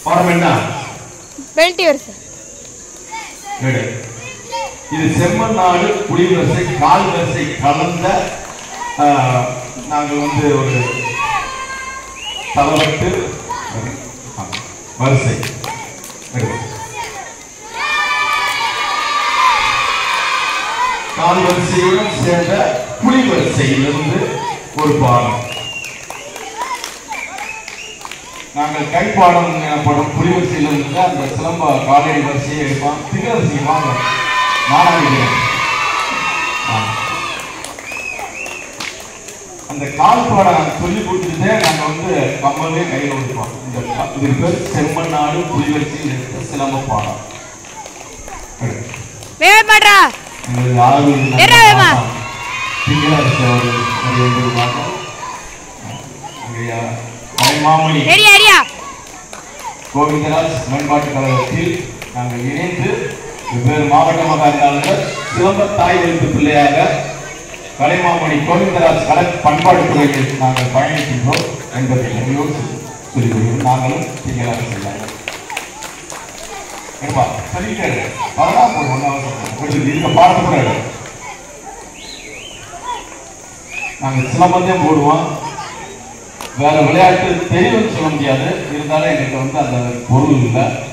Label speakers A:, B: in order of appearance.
A: பாடம் என்ன
B: பெல்ட்டி வரிசை
A: எடு. இது செம்மண் நாடு குடிவரிசை கால் வரிசை கலந்த ஆஹ், நாங்கள் வந்து ஒரு தலவட்டு ஆ, வரிசை எடு. கால் வரிசையுடன் சேர்ந்த குழி வரிசையிலிருந்து ஒரு பாடம் நாங்கள் கைப்பாடம் எனப்படும் புலிவரிசையில் இருந்து அந்த சிலம்ப காலடி வரிசையை எடுப்போம் திகவரிசை வாங்க மாணவிகள் அந்த கால் பாடம் சொல்லி கொடுத்துட்டே நாங்கள் வந்து கம்மலே கையில் கொடுப்போம் இந்த க- இதுக்கு பேர் செம்மண்ணாடு புலிவரிசையில் இருக்க சிலம்ப பாடம்
B: வேக மாட்றா
A: எங்களுக்கு ஆறு
B: என்ன வேமா?
A: திங்களரசு அவர்கள் நிறைய இருந்திருப்பாங்க அங்கே கலைமாமணி
B: ரெடி அடியா
A: கோவிந்தராஜ் மேம்பாட்டு கழகத்தில் நாங்கள் இணைந்து வெவ்வேறு மாவட்ட மகாண்டாளர்கள் சிலம்ப தாய் வைத்து பிள்ளையாக கலைமாமணி கோவிந்தராஜ் கலை பண்பாட்டுத் துறையில் நாங்கள் பயணிக்கின்றோம் என்பதை நினைவோடு சொல்லிக்கொள்கிறோம் நாங்களும் திங்களாக செல்லாங்க ஏப்பா சொல்லிட்டாரு வரலாம் போய் ஒன்றாவது கொஞ்சம் இருக்க பாடத்தை கூட எடு. நாங்கள் சிலம்பத்தையும் போடுவோம் வேற விளையாட்டு தெரியும்னு சொல்ல முடியாது இருந்தாலும் எங்களுக்கு வந்து அந்த பொருள் இல்லை